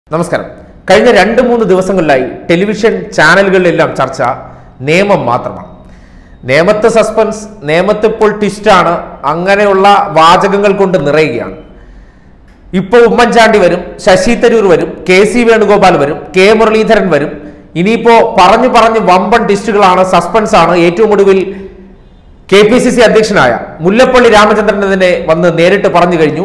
നമസ്കാരം കഴിഞ്ഞ രണ്ട് മൂന്ന് ദിവസങ്ങളിലായി ടെലിവിഷൻ ചാനലുകളിലെല്ലാം ചർച്ച നിയമം മാത്രമാണ് നിയമത്തെ സസ്പെൻസ് നിയമത്തെ ഇപ്പോൾ ട്വിസ്റ്റാണ് അങ്ങനെയുള്ള വാചകങ്ങൾ കൊണ്ട് നിറയുകയാണ് ഇപ്പോൾ ഉമ്മൻചാണ്ടി വരും ശശി തരൂർ വരും കെ സി വേണുഗോപാൽ വരും കെ മുരളീധരൻ വരും ഇനിയിപ്പോ പറഞ്ഞു പറഞ്ഞ് വമ്പൻ ടിസ്റ്റുകളാണ് സസ്പെൻസ് ആണ് ഏറ്റവും ഒടുവിൽ കെ പി സി സി അധ്യക്ഷനായ മുല്ലപ്പള്ളി രാമചന്ദ്രൻ തന്നെ വന്ന് നേരിട്ട് പറഞ്ഞു കഴിഞ്ഞു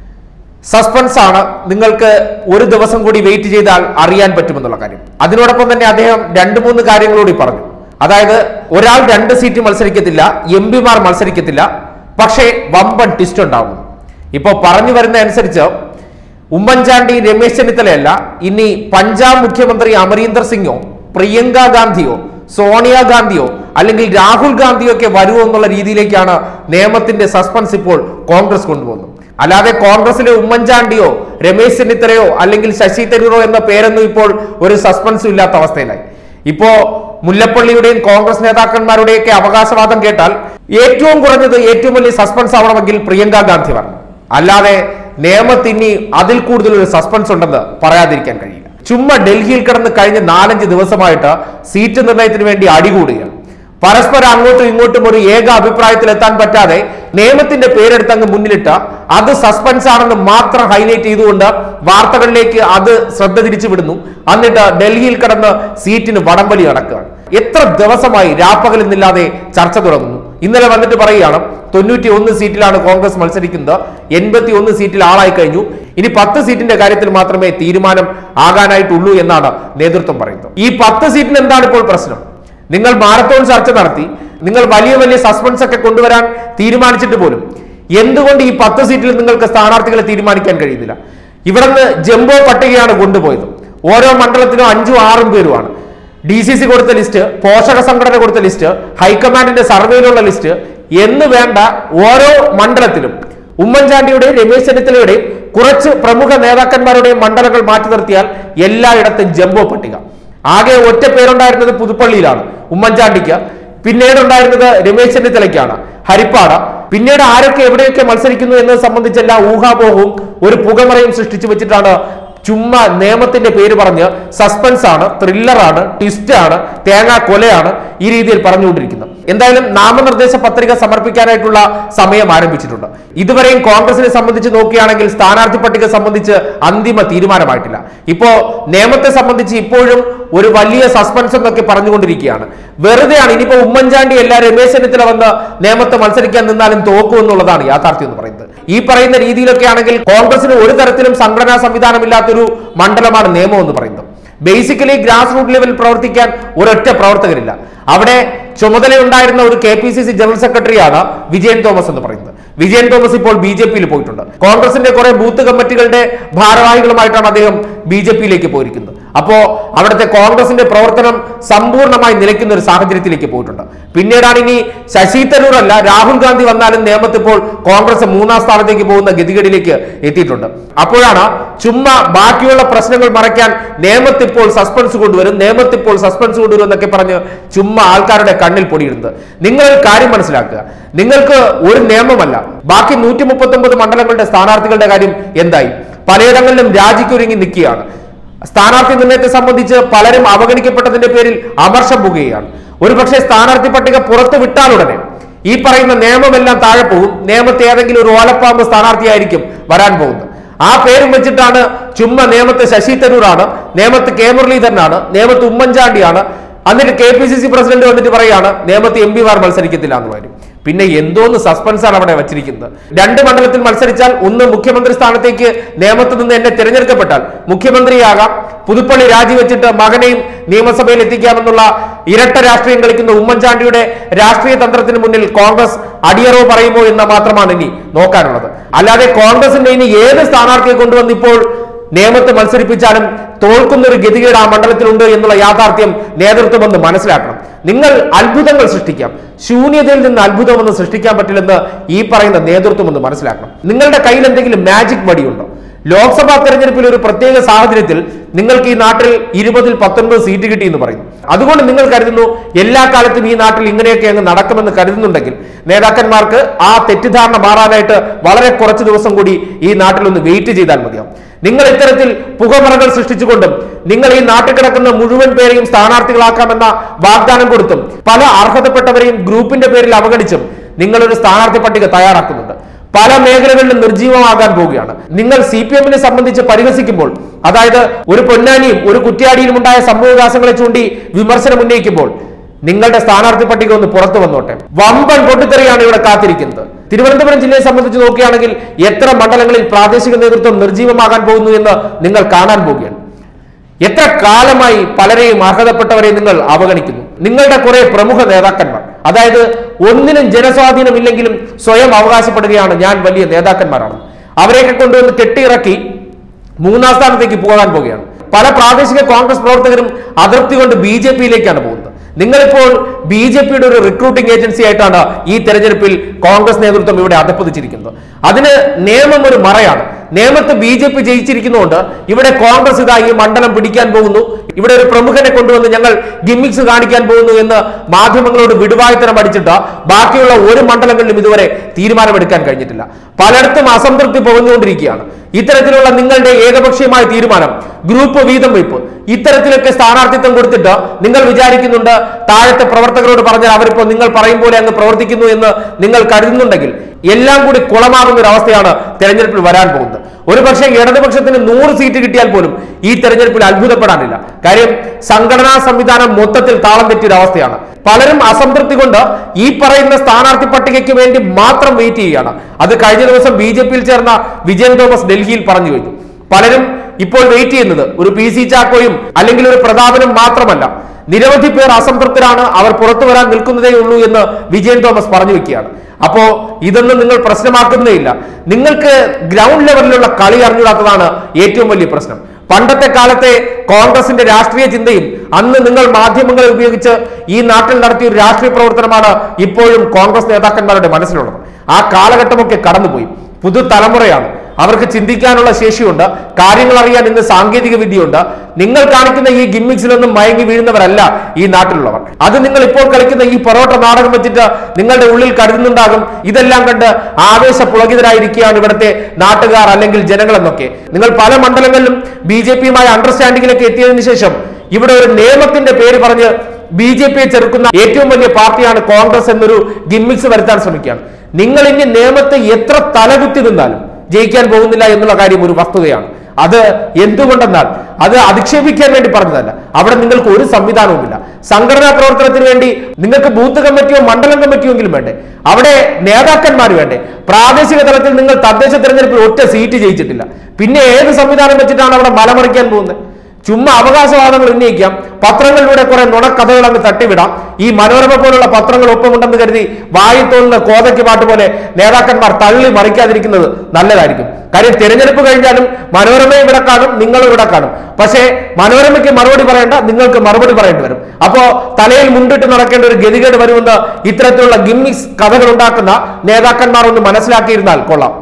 സസ്പെൻസ് ആണ് നിങ്ങൾക്ക് ഒരു ദിവസം കൂടി വെയിറ്റ് ചെയ്താൽ അറിയാൻ പറ്റുമെന്നുള്ള കാര്യം അതിനോടൊപ്പം തന്നെ അദ്ദേഹം രണ്ട് മൂന്ന് കാര്യങ്ങളൂടി പറഞ്ഞു അതായത് ഒരാൾ രണ്ട് സീറ്റ് മത്സരിക്കത്തില്ല എം പിമാർ മത്സരിക്കത്തില്ല പക്ഷേ വമ്പൻ ട്വിസ്റ്റ് ഉണ്ടാവും ഇപ്പോൾ പറഞ്ഞു വരുന്ന അനുസരിച്ച് ഉമ്മൻചാണ്ടി രമേശ് ചെന്നിത്തലയല്ല ഇനി പഞ്ചാബ് മുഖ്യമന്ത്രി അമരീന്ദർ സിംഗോ പ്രിയങ്ക ഗാന്ധിയോ സോണിയാഗാന്ധിയോ അല്ലെങ്കിൽ രാഹുൽ ഗാന്ധിയോ ഒക്കെ വരുമോ എന്നുള്ള രീതിയിലേക്കാണ് നിയമത്തിന്റെ സസ്പെൻസ് ഇപ്പോൾ കോൺഗ്രസ് കൊണ്ടുപോകുന്നത് അല്ലാതെ കോൺഗ്രസിലെ ഉമ്മൻചാണ്ടിയോ രമേശ് ചെന്നിത്തലയോ അല്ലെങ്കിൽ ശശി തരൂറോ എന്ന പേരൊന്നും ഇപ്പോൾ ഒരു സസ്പെൻസും ഇല്ലാത്ത അവസ്ഥയിലായി ഇപ്പോ മുല്ലപ്പള്ളിയുടെയും കോൺഗ്രസ് നേതാക്കന്മാരുടെയൊക്കെ അവകാശവാദം കേട്ടാൽ ഏറ്റവും കുറഞ്ഞത് ഏറ്റവും വലിയ സസ്പെൻസ് ആവണമെങ്കിൽ പ്രിയങ്ക ഗാന്ധി പറഞ്ഞു അല്ലാതെ നിയമത്തിന് അതിൽ കൂടുതൽ ഒരു സസ്പെൻസ് ഉണ്ടെന്ന് പറയാതിരിക്കാൻ കഴിയില്ല ചുമ്മാ ഡൽഹിയിൽ കിടന്ന് കഴിഞ്ഞ നാലഞ്ച് ദിവസമായിട്ട് സീറ്റ് നിർണയത്തിന് വേണ്ടി അടികൂടുകയാണ് പരസ്പരം അങ്ങോട്ടും ഇങ്ങോട്ടും ഒരു ഏക അഭിപ്രായത്തിൽ എത്താൻ പറ്റാതെ നിയമത്തിന്റെ പേരെടുത്ത് അങ്ങ് മുന്നിലിട്ട അത് സസ്പെൻസ് ആണെന്ന് മാത്രം ഹൈലൈറ്റ് ചെയ്തുകൊണ്ട് വാർത്തകളിലേക്ക് അത് ശ്രദ്ധ തിരിച്ചു വിടുന്നു എന്നിട്ട് ഡൽഹിയിൽ കിടന്ന് സീറ്റിന് വടംവലി നടക്കുകയാണ് എത്ര ദിവസമായി രാപ്പകലെന്നില്ലാതെ ചർച്ച തുടങ്ങുന്നു ഇന്നലെ വന്നിട്ട് പറയുകയാണ് തൊണ്ണൂറ്റി ഒന്ന് സീറ്റിലാണ് കോൺഗ്രസ് മത്സരിക്കുന്നത് എൺപത്തി ഒന്ന് സീറ്റിൽ ആളായി കഴിഞ്ഞു ഇനി പത്ത് സീറ്റിന്റെ കാര്യത്തിൽ മാത്രമേ തീരുമാനം ആകാനായിട്ടുള്ളൂ എന്നാണ് നേതൃത്വം പറയുന്നത് ഈ പത്ത് സീറ്റിന് എന്താണ് ഇപ്പോൾ പ്രശ്നം നിങ്ങൾ മാരത്തോൺ ചർച്ച നടത്തി നിങ്ങൾ വലിയ വലിയ സസ്പെൻസ് ഒക്കെ കൊണ്ടുവരാൻ തീരുമാനിച്ചിട്ട് പോലും എന്തുകൊണ്ട് ഈ പത്ത് സീറ്റിൽ നിങ്ങൾക്ക് സ്ഥാനാർത്ഥികളെ തീരുമാനിക്കാൻ കഴിയുന്നില്ല ഇവിടെ നിന്ന് ജംബോ പട്ടികയാണ് കൊണ്ടുപോയത് ഓരോ മണ്ഡലത്തിനും അഞ്ചും ആറും പേരുമാണ് ഡി സി സി കൊടുത്ത ലിസ്റ്റ് പോഷക സംഘടന കൊടുത്ത ലിസ്റ്റ് ഹൈക്കമാൻഡിന്റെ സർവേയിലുള്ള ലിസ്റ്റ് എന്ന് വേണ്ട ഓരോ മണ്ഡലത്തിലും ഉമ്മൻചാണ്ടിയുടെയും രമേശ് ചെന്നിത്തലയുടെയും കുറച്ച് പ്രമുഖ നേതാക്കന്മാരുടെയും മണ്ഡലങ്ങൾ മാറ്റി നിർത്തിയാൽ എല്ലായിടത്തും ജംബോ പട്ടിക ആകെ ഒറ്റ പേരുണ്ടായിരുന്നത് പുതുപ്പള്ളിയിലാണ് ഉമ്മൻചാണ്ടിക്ക് പിന്നീട് ഉണ്ടായിരുന്നത് രമേശ് ചെന്നിത്തലയ്ക്കാണ് ഹരിപ്പാട് പിന്നീട് ആരൊക്കെ എവിടെയൊക്കെ മത്സരിക്കുന്നു എന്നത് സംബന്ധിച്ചെല്ലാം ഊഹാപോഹവും ഒരു പുകമറയും സൃഷ്ടിച്ചു വെച്ചിട്ടാണ് ചുമ്മാ നിയമത്തിന്റെ പേര് പറഞ്ഞ് സസ്പെൻസ് ആണ് ത്രില്ലറാണ് ട്വിസ്റ്റ് ആണ് തേങ്ങാ കൊലയാണ് ഈ രീതിയിൽ പറഞ്ഞുകൊണ്ടിരിക്കുന്നത് എന്തായാലും നാമനിർദ്ദേശ പത്രിക സമർപ്പിക്കാനായിട്ടുള്ള സമയം ആരംഭിച്ചിട്ടുണ്ട് ഇതുവരെയും കോൺഗ്രസിനെ സംബന്ധിച്ച് നോക്കുകയാണെങ്കിൽ സ്ഥാനാർത്ഥി പട്ടിക സംബന്ധിച്ച് അന്തിമ തീരുമാനമായിട്ടില്ല ഇപ്പോ നിയമത്തെ സംബന്ധിച്ച് ഇപ്പോഴും ഒരു വലിയ സസ്പെൻസ് എന്നൊക്കെ പറഞ്ഞുകൊണ്ടിരിക്കുകയാണ് വെറുതെയാണ് ഇനിയിപ്പോ ഉമ്മൻചാണ്ടി എല്ലാ രമേശ് ചെന്നിത്തല വന്ന് നിയമത്തെ മത്സരിക്കാൻ നിന്നാലും തോക്കും എന്നുള്ളതാണ് യാഥാർത്ഥ്യം എന്ന് പറയുന്നത് ഈ പറയുന്ന രീതിയിലൊക്കെ ആണെങ്കിൽ കോൺഗ്രസിന് ഒരു തരത്തിലും സംഘടനാ സംവിധാനമില്ലാത്തൊരു മണ്ഡലമാണ് നിയമം എന്ന് പറയുന്നത് ബേസിക്കലി ഗ്രാസ് റൂട്ട് ലെവലിൽ പ്രവർത്തിക്കാൻ ഒരൊറ്റ പ്രവർത്തകരില്ല അവിടെ ചുമതലയുണ്ടായിരുന്ന ഒരു K P C C general സെക്രട്ടറിയാണ് വിജയൻ തോമസ് എന്ന് പറയുന്നത് വിജയൻ തോമസ് ഇപ്പോൾ ബി ജെ പിയിൽ പോയിട്ടുണ്ട് കോൺഗ്രസിന്റെ കുറെ ബൂത്ത് കമ്മിറ്റികളുടെ ഭാരവാഹികളുമായിട്ടാണ് അദ്ദേഹം ബി ജെ പിയിലേക്ക് പോയിരിക്കുന്നത് അപ്പോ അവിടുത്തെ കോൺഗ്രസിന്റെ പ്രവർത്തനം സമ്പൂർണ്ണമായി നിലയ്ക്കുന്ന ഒരു സാഹചര്യത്തിലേക്ക് പോയിട്ടുണ്ട് പിന്നീടാണ് ഇനി ശശി തരൂർ അല്ല രാഹുൽ ഗാന്ധി വന്നാലും നിയമത്ത് ഇപ്പോൾ കോൺഗ്രസ് മൂന്നാം സ്ഥാനത്തേക്ക് പോകുന്ന ഗതികേടിലേക്ക് എത്തിയിട്ടുണ്ട് അപ്പോഴാണ് ചുമ്മാ ബാക്കിയുള്ള പ്രശ്നങ്ങൾ മറയ്ക്കാൻ നിയമത്ത് ഇപ്പോൾ സസ്പെൻസ് കൊണ്ടുവരും നിയമത്ത് ഇപ്പോൾ സസ്പെൻസ് കൊണ്ടുവരും എന്നൊക്കെ പറഞ്ഞ് ചുമ്മാ ആൾക്കാരുടെ കണ്ണിൽ പൊടിയിടുന്നത് നിങ്ങൾ ഒരു കാര്യം മനസ്സിലാക്കുക നിങ്ങൾക്ക് ഒരു നിയമമല്ല ബാക്കി നൂറ്റി മുപ്പത്തി ഒമ്പത് മണ്ഡലങ്ങളുടെ സ്ഥാനാർത്ഥികളുടെ കാര്യം എന്തായി പലയിടങ്ങളിലും രാജിക്കൊരുങ്ങി നിൽക്കുകയാണ് സ്ഥാനാർത്ഥി നിർണയത്തെ സംബന്ധിച്ച് പലരും അവഗണിക്കപ്പെട്ടതിന്റെ പേരിൽ അമർഷം പുകയാണ് ഒരുപക്ഷെ സ്ഥാനാർത്ഥി പട്ടിക പുറത്തു വിട്ടാലുടനെ ഈ പറയുന്ന നിയമമെല്ലാം താഴെ പോകും നിയമത്തെ ഏതെങ്കിലും ഒരു ഓലപ്പാമ്പ് സ്ഥാനാർത്ഥിയായിരിക്കും വരാൻ പോകുന്നത് ആ പേരും വെച്ചിട്ടാണ് ചുമ്മാ നിയമത്തെ ശശി തരൂറാണ് നിയമത്ത് കെ മുരളീധരനാണ് നിയമത്ത് ഉമ്മൻചാണ്ടിയാണ് എന്നിട്ട് K P C C president വന്നിട്ട് പറയാണ് നിയമത്ത് എം പിമാർ മത്സരിക്കത്തില്ല എന്ന് പറയും പിന്നെ എന്തോന്ന് സസ്പെൻസ് ആണ് അവിടെ വെച്ചിരിക്കുന്നത് രണ്ട് മണ്ഡലത്തിൽ മത്സരിച്ചാൽ ഒന്ന് മുഖ്യമന്ത്രി സ്ഥാനത്തേക്ക് നിയമത്തിൽ നിന്ന് എന്നെ തിരഞ്ഞെടുക്കപ്പെട്ടാൽ മുഖ്യമന്ത്രിയാകാം പുതുപ്പള്ളി രാജിവെച്ചിട്ട് മകനെയും നിയമസഭയിൽ എത്തിക്കാമെന്നുള്ള ഇരട്ട രാഷ്ട്രീയം കളിക്കുന്ന ഉമ്മൻചാണ്ടിയുടെ രാഷ്ട്രീയ തന്ത്രത്തിന് മുന്നിൽ കോൺഗ്രസ് അടിയറവ് പറയുമോ എന്ന് മാത്രമാണ് ഇനി നോക്കാനുള്ളത് അല്ലാതെ കോൺഗ്രസിന്റെ ഇനി ഏത് സ്ഥാനാർത്ഥിയെ കൊണ്ടുവന്ന് ഇപ്പോൾ നിയമത്തെ മത്സരിപ്പിച്ചാലും തോൽക്കുന്ന ഒരു ഗതികേട് ആ മണ്ഡലത്തിലുണ്ട് എന്നുള്ള യാഥാർത്ഥ്യം നേതൃത്വം ഒന്ന് മനസ്സിലാക്കണം നിങ്ങൾ അത്ഭുതങ്ങൾ സൃഷ്ടിക്കാം ശൂന്യതയിൽ നിന്ന് അത്ഭുതമൊന്നും സൃഷ്ടിക്കാൻ പറ്റില്ലെന്ന് ഈ പറയുന്ന നേതൃത്വം ഒന്ന് മനസ്സിലാക്കണം നിങ്ങളുടെ കയ്യിൽ എന്തെങ്കിലും മാജിക് വടിയുണ്ടോ ലോക്സഭാ തെരഞ്ഞെടുപ്പിൽ ഒരു പ്രത്യേക സാഹചര്യത്തിൽ നിങ്ങൾക്ക് ഈ നാട്ടിൽ ഇരുപതിൽ പത്തൊൻപത് സീറ്റ് കിട്ടി എന്ന് പറയുന്നു അതുകൊണ്ട് നിങ്ങൾ കരുതുന്നു എല്ലാ കാലത്തും ഈ നാട്ടിൽ ഇങ്ങനെയൊക്കെ അങ്ങ് നടക്കുമെന്ന് കരുതുന്നുണ്ടെങ്കിൽ നേതാക്കന്മാർക്ക് ആ തെറ്റിദ്ധാരണ മാറാനായിട്ട് വളരെ കുറച്ച് ദിവസം കൂടി ഈ നാട്ടിൽ ഒന്ന് വെയിറ്റ് ചെയ്താൽ മതിയാവും നിങ്ങൾ ഇത്തരത്തിൽ പുകമറകൾ സൃഷ്ടിച്ചുകൊണ്ടും നിങ്ങൾ ഈ നാട്ടിൽ കിടക്കുന്ന മുഴുവൻ പേരെയും സ്ഥാനാർത്ഥികളാക്കാമെന്ന വാഗ്ദാനം കൊടുത്തും പല അർഹതപ്പെട്ടവരെയും ഗ്രൂപ്പിന്റെ പേരിൽ അവഗണിച്ചും നിങ്ങളൊരു സ്ഥാനാർത്ഥി പട്ടിക തയ്യാറാക്കുന്നുണ്ട് പല മേഖലകളിലും നിർജീവമാകാൻ പോവുകയാണ് നിങ്ങൾ സി പി എമ്മിനെ സംബന്ധിച്ച് പരിഹസിക്കുമ്പോൾ അതായത് ഒരു പൊന്നാനിയും ഒരു കുറ്റ്യാടിയിലും ഉണ്ടായ സംഭവവികാസങ്ങളെ ചൂണ്ടി വിമർശനം ഉന്നയിക്കുമ്പോൾ നിങ്ങളുടെ സ്ഥാനാർത്ഥി പട്ടിക ഒന്ന് പുറത്തു വന്നോട്ടെ വമ്പൻ പൊട്ടിത്തെറിയാണ് ഇവിടെ കാത്തിരിക്കുന്നത് തിരുവനന്തപുരം ജില്ലയെ സംബന്ധിച്ച് നോക്കുകയാണെങ്കിൽ എത്ര മണ്ഡലങ്ങളിൽ പ്രാദേശിക നേതൃത്വം നിർജീവമാകാൻ പോകുന്നു എന്ന് നിങ്ങൾ കാണാൻ പോവുകയാണ് എത്ര കാലമായി പലരെയും അർഹതപ്പെട്ടവരെ നിങ്ങൾ അവഗണിക്കുന്നു നിങ്ങളുടെ കുറെ പ്രമുഖ നേതാക്കന്മാർ അതായത് ഒന്നിനും ജനസ്വാധീനമില്ലെങ്കിലും സ്വയം അവകാശപ്പെടുകയാണ് ഞാൻ വലിയ നേതാക്കന്മാരാണ് അവരെയൊക്കെ കൊണ്ടുവന്ന് കെട്ടിയിറക്കി മൂന്നാം സ്ഥാനത്തേക്ക് പോകാൻ പോവുകയാണ് പല പ്രാദേശിക കോൺഗ്രസ് പ്രവർത്തകരും അതൃപ്തി കൊണ്ട് ബി ജെ പിയിലേക്കാണ് പോകുന്നത് നിങ്ങളിപ്പോൾ ബി ജെ പിയുടെ ഒരു റിക്രൂട്ടിംഗ് ഏജൻസി ആയിട്ടാണ് ഈ തെരഞ്ഞെടുപ്പിൽ കോൺഗ്രസ് നേതൃത്വം ഇവിടെ അധപ്പതിച്ചിരിക്കുന്നത് അതിന് നിയമം ഒരു മറയാണ് നിയമത്ത് ബി ജെ പി ജയിച്ചിരിക്കുന്നതുകൊണ്ട് ഇവിടെ കോൺഗ്രസ് ഇതാ ഈ മണ്ഡലം പിടിക്കാൻ പോകുന്നു ഇവിടെ ഒരു പ്രമുഖനെ കൊണ്ടുവന്ന് ഞങ്ങൾ ഗിമ്മിക്സ് കാണിക്കാൻ പോകുന്നു എന്ന് മാധ്യമങ്ങളോട് വിടുവായുത്തരം അടിച്ചിട്ട് ബാക്കിയുള്ള ഒരു മണ്ഡലങ്ങളിലും ഇതുവരെ തീരുമാനമെടുക്കാൻ കഴിഞ്ഞിട്ടില്ല പലയിടത്തും അസംതൃപ്തി പുകഞ്ഞുകൊണ്ടിരിക്കുകയാണ് ഇത്തരത്തിലുള്ള നിങ്ങളുടെ ഏകപക്ഷീയമായ തീരുമാനം ഗ്രൂപ്പ് വീതം വയ്പ് ഇത്തരത്തിലൊക്കെ സ്ഥാനാർത്ഥിത്വം കൊടുത്തിട്ട് നിങ്ങൾ വിചാരിക്കുന്നുണ്ട് താഴത്തെ പ്രവർത്തകരോട് പറഞ്ഞാൽ അവരിപ്പോ നിങ്ങൾ പറയും പോലെ അങ്ങ് പ്രവർത്തിക്കുന്നു എന്ന് നിങ്ങൾ കരുതുന്നുണ്ടെങ്കിൽ എല്ലാം കൂടി കുളമാകുന്ന ഒരു അവസ്ഥയാണ് തെരഞ്ഞെടുപ്പിൽ വരാൻ പോകുന്നത് ഒരു പക്ഷേ ഇടതുപക്ഷത്തിന് നൂറ് സീറ്റ് കിട്ടിയാൽ പോലും ഈ തെരഞ്ഞെടുപ്പിൽ അത്ഭുതപ്പെടാനില്ല കാര്യം സംഘടനാ സംവിധാനം മൊത്തത്തിൽ താളം തെറ്റിയൊരു അവസ്ഥയാണ് പലരും അസംതൃപ്തി കൊണ്ട് ഈ പറയുന്ന സ്ഥാനാർത്ഥി പട്ടികയ്ക്ക് വേണ്ടി മാത്രം വെയിറ്റ് ചെയ്യുകയാണ് അത് കഴിഞ്ഞ ദിവസം ബി ജെ പിയിൽ ചേർന്ന വിജയൻ തോമസ് ഡൽഹിയിൽ പറഞ്ഞു കഴിഞ്ഞു പലരും ഇപ്പോൾ വെയിറ്റ് ചെയ്യുന്നത് ഒരു പി സി ചാക്കോയും അല്ലെങ്കിൽ ഒരു പ്രതാപനും മാത്രമല്ല നിരവധി പേർ അസംതൃപ്തരാണ് അവർ പുറത്തു വരാൻ നിൽക്കുന്നതേ ഉള്ളൂ എന്ന് വിജയൻ തോമസ് പറഞ്ഞു വെക്കുകയാണ് അപ്പോ ഇതൊന്നും നിങ്ങൾ പ്രശ്നമാക്കുന്നേ ഇല്ല നിങ്ങൾക്ക് ഗ്രൗണ്ട് ലെവലിലുള്ള കളി അറിഞ്ഞൂടാത്തതാണ് ഏറ്റവും വലിയ പ്രശ്നം പണ്ടത്തെ കാലത്തെ കോൺഗ്രസിന്റെ രാഷ്ട്രീയ ചിന്തയും അന്ന് നിങ്ങൾ മാധ്യമങ്ങളെ ഉപയോഗിച്ച് ഈ നാട്ടിൽ നടത്തിയ ഒരു രാഷ്ട്രീയ പ്രവർത്തനമാണ് ഇപ്പോഴും കോൺഗ്രസ് നേതാക്കന്മാരുടെ മനസ്സിലുള്ളത് ആ കാലഘട്ടമൊക്കെ കടന്നുപോയി പുതുതലമുറയാണ് അവർക്ക് ചിന്തിക്കാനുള്ള ശേഷിയുണ്ട് കാര്യങ്ങൾ അറിയാൻ ഇന്ന് സാങ്കേതിക വിദ്യയുണ്ട് നിങ്ങൾ കാണിക്കുന്ന ഈ ഗിമ്മിക്സിലൊന്നും മയങ്ങി വീഴുന്നവരല്ല ഈ നാട്ടിലുള്ളവർ അത് നിങ്ങൾ ഇപ്പോൾ കളിക്കുന്ന ഈ പൊറോട്ട നാടകം വെച്ചിട്ട് നിങ്ങളുടെ ഉള്ളിൽ കരുതുന്നുണ്ടാകും ഇതെല്ലാം കണ്ട് ആവേശ പുളകിതരായിരിക്കുകയാണ് ഇവിടുത്തെ നാട്ടുകാർ അല്ലെങ്കിൽ ജനങ്ങൾ എന്നൊക്കെ നിങ്ങൾ പല മണ്ഡലങ്ങളിലും ബി ജെ പിയുമായി അണ്ടർസ്റ്റാൻഡിങ്ങിലേക്ക് എത്തിയതിനു ശേഷം ഇവിടെ ഒരു നിയമത്തിന്റെ പേര് പറഞ്ഞ് ബി ജെ പിയെ ചെറുക്കുന്ന ഏറ്റവും വലിയ പാർട്ടിയാണ് കോൺഗ്രസ് എന്നൊരു ഗിമ്മിക്സ് വരുത്താൻ ശ്രമിക്കുകയാണ് നിങ്ങൾ ഇനി നിയമത്തെ എത്ര തലകുത്തി നിന്നാലും ജയിക്കാൻ പോകുന്നില്ല എന്നുള്ള കാര്യം ഒരു വസ്തുതയാണ് അത് എന്തുകൊണ്ടെന്നാൽ അത് അധിക്ഷേപിക്കാൻ വേണ്ടി പറഞ്ഞതല്ല അവിടെ നിങ്ങൾക്ക് ഒരു സംവിധാനവുമില്ല സംഘടനാ പ്രവർത്തനത്തിന് വേണ്ടി നിങ്ങൾക്ക് ബൂത്ത് കമ്മിറ്റിയോ മണ്ഡലം കമ്മിറ്റിയോ എങ്കിലും വേണ്ടേ അവിടെ നേതാക്കന്മാർ വേണ്ടേ പ്രാദേശിക തലത്തിൽ നിങ്ങൾ തദ്ദേശ തെരഞ്ഞെടുപ്പിൽ ഒറ്റ സീറ്റ് ജയിച്ചിട്ടില്ല പിന്നെ ഏത് സംവിധാനം വെച്ചിട്ടാണ് അവിടെ മലമറിക്കാൻ പോകുന്നത് ചുമ്മാ അവകാശവാദങ്ങൾ ഉന്നയിക്കാം പത്രങ്ങളിലൂടെ കുറെ നുണക്കഥകൾ അങ്ങ് തട്ടിവിടാം ഈ മനോരമ പോലുള്ള പത്രങ്ങൾ ഒപ്പമുണ്ടെന്ന് കരുതി വായി തോന്നുന്ന കോതയ്ക്ക് പാട്ട് പോലെ നേതാക്കന്മാർ തള്ളി മറിക്കാതിരിക്കുന്നത് നല്ലതായിരിക്കും കാര്യം തിരഞ്ഞെടുപ്പ് കഴിഞ്ഞാലും മനോരമ ഇവിടെ കാണും നിങ്ങളും ഇവിടെ കാണും പക്ഷേ മനോരമയ്ക്ക് മറുപടി പറയേണ്ട നിങ്ങൾക്ക് മറുപടി പറയേണ്ടി വരും അപ്പോ തലയിൽ മുണ്ടിട്ട് നടക്കേണ്ട ഒരു ഗതികേട് വരുമെന്ന് ഇത്തരത്തിലുള്ള ഗിമ്മിക്സ് കഥകൾ ഉണ്ടാക്കുന്ന നേതാക്കന്മാർ ഒന്ന് മനസ്സിലാക്കിയിരുന്നാൽ കൊള്ളാം